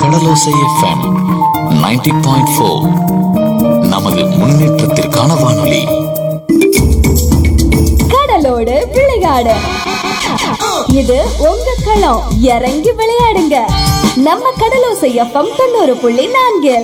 கடலோசை FM 90.4 point four நமது முன்னேற்றத்திற்கான வானொலி கடலோடு விளையாடு இது உங்க களம் இறங்கி விளையாடுங்க நம்ம கடலோசை எஃப்எம் தொண்ணூறு புள்ளி நான்கில்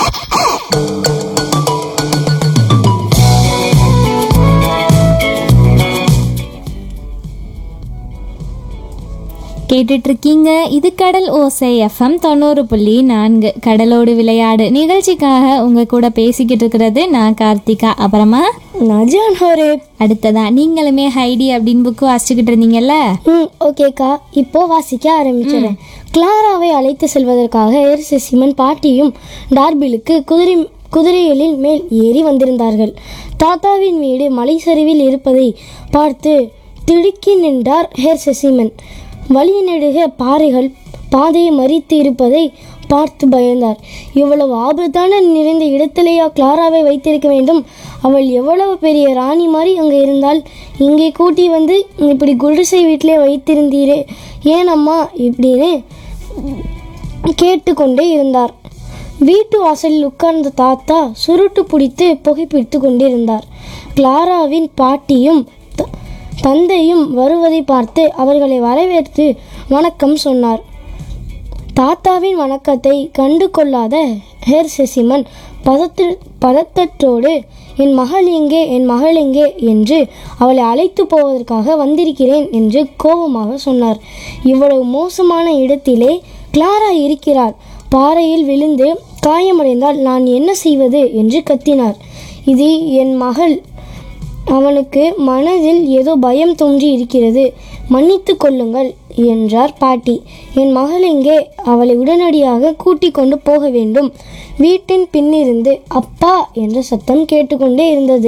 கேட்டுட்டு இருக்கீங்க இது கடல் ஓசை எஃப்எம் தொண்ணூறு புள்ளி நான்கு கடலோடு விளையாடு நிகழ்ச்சிக்காக உங்க கூட பேசிக்கிட்டு இருக்கிறது நான் கார்த்திகா அப்புறமா நஜான் ஹோரே அடுத்ததா நீங்களுமே ஹைடி அப்படின்னு புக்கு வாசிச்சுக்கிட்டு இருந்தீங்கல்ல ம் ஓகேக்கா இப்போ வாசிக்க ஆரம்பிச்சிடுறேன் கிளாராவை அழைத்து செல்வதற்காக எரிச சிமன் பாட்டியும் டார்பிலுக்கு குதிரை குதிரைகளில் மேல் ஏறி வந்திருந்தார்கள் தாத்தாவின் வீடு மலை சரிவில் இருப்பதை பார்த்து திடுக்கி நின்றார் ஹேர் சசிமன் வழி நெடுக பாறைகள் பாதையை மறித்து இருப்பதை பார்த்து பயந்தார் இவ்வளவு ஆபத்தான நிறைந்த இடத்திலேயா கிளாராவை வைத்திருக்க வேண்டும் அவள் எவ்வளவு பெரிய ராணி மாதிரி அங்கே இருந்தால் இங்கே கூட்டி வந்து இப்படி குடிசை வீட்டிலே வைத்திருந்தீரே ஏன் அம்மா இப்படின்னு கேட்டுக்கொண்டே இருந்தார் வீட்டு வாசலில் உட்கார்ந்த தாத்தா சுருட்டு பிடித்து புகைப்பிடித்து கொண்டிருந்தார் கிளாராவின் பாட்டியும் த- தந்தையும் வருவதை பார்த்து அவர்களை வரவேற்று வணக்கம் சொன்னார் தாத்தாவின் வணக்கத்தை கண்டு கொள்ளாத ஹேர் செசிமன் பதத்து பதத்தற்றோடு என் மகள் எங்கே என் மகள் எங்கே என்று அவளை அழைத்து போவதற்காக வந்திருக்கிறேன் என்று கோபமாக சொன்னார் இவ்வளவு மோசமான இடத்திலே கிளாரா இருக்கிறார் பாறையில் விழுந்து காயமடைந்தால் நான் என்ன செய்வது என்று கத்தினார் இது என் மகள் அவனுக்கு மனதில் ஏதோ பயம் தோன்றி இருக்கிறது மன்னித்து கொள்ளுங்கள் என்றார் பாட்டி என் மகள் எங்கே அவளை உடனடியாக கூட்டிக் கொண்டு போக வேண்டும் வீட்டின் பின்னிருந்து அப்பா என்ற சத்தம் கேட்டுக்கொண்டே இருந்தது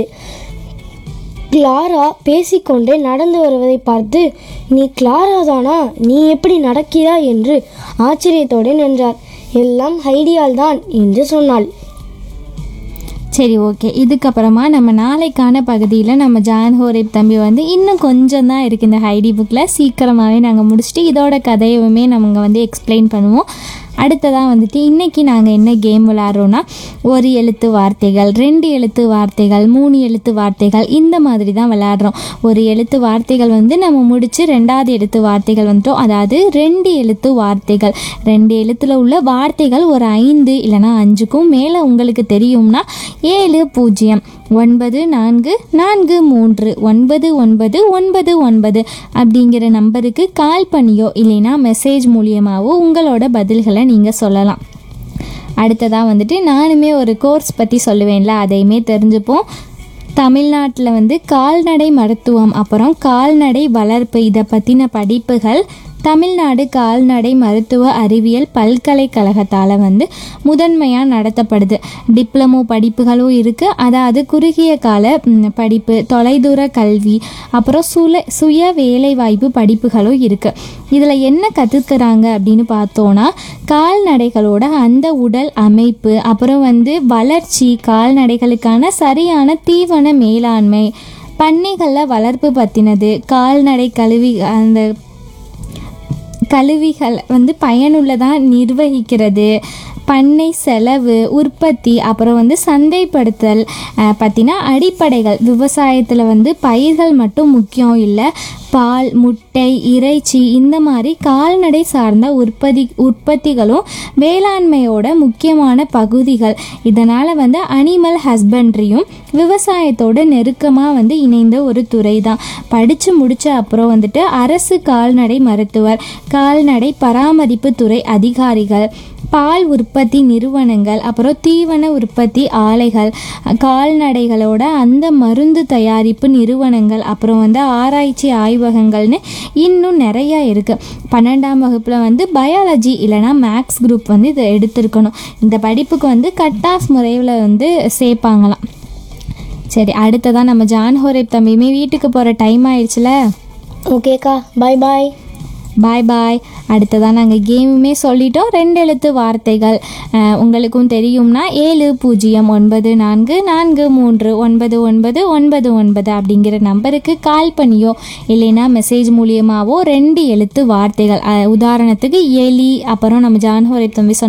கிளாரா பேசிக்கொண்டே நடந்து வருவதை பார்த்து நீ கிளாரா தானா நீ எப்படி நடக்கிறாய் என்று ஆச்சரியத்தோடு நின்றார் எல்லாம் ஹைடியால் தான் என்று சொன்னாள் சரி ஓகே இதுக்கப்புறமா நம்ம நாளைக்கான பகுதியில் நம்ம ஜான் ஹோரேப் தம்பி வந்து இன்னும் கொஞ்சம் தான் இருக்குது இந்த ஹைடி புக்கில் சீக்கிரமாகவே நாங்கள் முடிச்சுட்டு இதோட கதையவுமே நம்ம வந்து எக்ஸ்பிளைன் பண்ணுவோம் அடுத்ததாக வந்துட்டு இன்றைக்கி நாங்கள் என்ன கேம் விளாட்றோன்னா ஒரு எழுத்து வார்த்தைகள் ரெண்டு எழுத்து வார்த்தைகள் மூணு எழுத்து வார்த்தைகள் இந்த மாதிரி தான் விளையாடுறோம் ஒரு எழுத்து வார்த்தைகள் வந்து நம்ம முடித்து ரெண்டாவது எழுத்து வார்த்தைகள் வந்துட்டோம் அதாவது ரெண்டு எழுத்து வார்த்தைகள் ரெண்டு எழுத்தில் உள்ள வார்த்தைகள் ஒரு ஐந்து இல்லைன்னா அஞ்சுக்கும் மேலே உங்களுக்கு தெரியும்னா ஏழு பூஜ்ஜியம் ஒன்பது நான்கு நான்கு மூன்று ஒன்பது ஒன்பது ஒன்பது ஒன்பது அப்படிங்கிற நம்பருக்கு கால் பண்ணியோ இல்லைன்னா மெசேஜ் மூலியமாகவோ உங்களோட பதில்களை நீங்கள் சொல்லலாம் அடுத்ததாக வந்துட்டு நானுமே ஒரு கோர்ஸ் பற்றி சொல்லுவேன்ல அதையுமே தெரிஞ்சுப்போம் தமிழ்நாட்டில் வந்து கால்நடை மருத்துவம் அப்புறம் கால்நடை வளர்ப்பு இதை பற்றின படிப்புகள் தமிழ்நாடு கால்நடை மருத்துவ அறிவியல் பல்கலைக்கழகத்தால் வந்து முதன்மையாக நடத்தப்படுது டிப்ளமோ படிப்புகளும் இருக்குது அதாவது குறுகிய கால ம், படிப்பு தொலைதூர கல்வி அப்புறம் சுல சுய வேலைவாய்ப்பு படிப்புகளும் இருக்குது இதில் என்ன கற்றுக்கிறாங்க அப்படின்னு பார்த்தோன்னா கால்நடைகளோட அந்த உடல் அமைப்பு அப்புறம் வந்து வளர்ச்சி கால்நடைகளுக்கான சரியான தீவன மேலாண்மை பண்ணைகளில் வளர்ப்பு பற்றினது கால்நடை கழுவி அந்த கழுவிகள் வந்து பயனுள்ளதாக நிர்வகிக்கிறது பண்ணை செலவு உற்பத்தி அப்புறம் வந்து சந்தைப்படுத்தல் அஹ், பற்றின அடிப்படைகள் விவசாயத்தில் வந்து பயிர்கள் மட்டும் முக்கியம் இல்லை பால் முட்டை இறைச்சி இந்த மாதிரி கால்நடை சார்ந்த உற்பத்தி உற்பத்திகளும் வேளாண்மையோட முக்கியமான பகுதிகள் இதனால் வந்து அனிமல் ஹஸ்பண்ட்ரியும் விவசாயத்தோட நெருக்கமாக வந்து இணைந்த ஒரு துறை தான் படித்து முடித்த அப்புறம் வந்துட்டு அரசு கால்நடை மருத்துவர் கால்நடை பராமரிப்பு துறை அதிகாரிகள் பால் உற்பத்தி நிறுவனங்கள் அப்புறம் தீவன உற்பத்தி ஆலைகள் கால்நடைகளோட அந்த மருந்து தயாரிப்பு நிறுவனங்கள் அப்புறம் வந்து ஆராய்ச்சி ஆய்வகங்கள்னு இன்னும் நிறையா இருக்குது பன்னெண்டாம் வகுப்பில் வந்து பயாலஜி இல்லைனா மேக்ஸ் குரூப் வந்து இதை எடுத்திருக்கணும் இந்த படிப்புக்கு வந்து கட் ஆஃப் முறையில் வந்து சேர்ப்பாங்களாம் சரி அடுத்ததான் நம்ம ஜான் ஹோரேப் தம்பியுமே வீட்டுக்கு போகிற டைம் ஆயிடுச்சுல ஓகேக்கா பாய் பாய் பாய் பாய் அடுத்ததான் நாங்கள் கேமுமே சொல்லிட்டோம் ரெண்டு எழுத்து வார்த்தைகள் அஹ், உங்களுக்கும் தெரியும்னா ஏழு பூஜ்ஜியம் ஒன்பது நான்கு நான்கு மூன்று ஒன்பது ஒன்பது ஒன்பது ஒன்பது அப்படிங்கிற நம்பருக்கு கால் பண்ணியோ இல்லைன்னா மெசேஜ் மூலியமாவோ ரெண்டு எழுத்து வார்த்தைகள் அஹ், உதாரணத்துக்கு எலி அப்புறம் நம்ம ஜான்ஹோரை தம்பி சொன்ன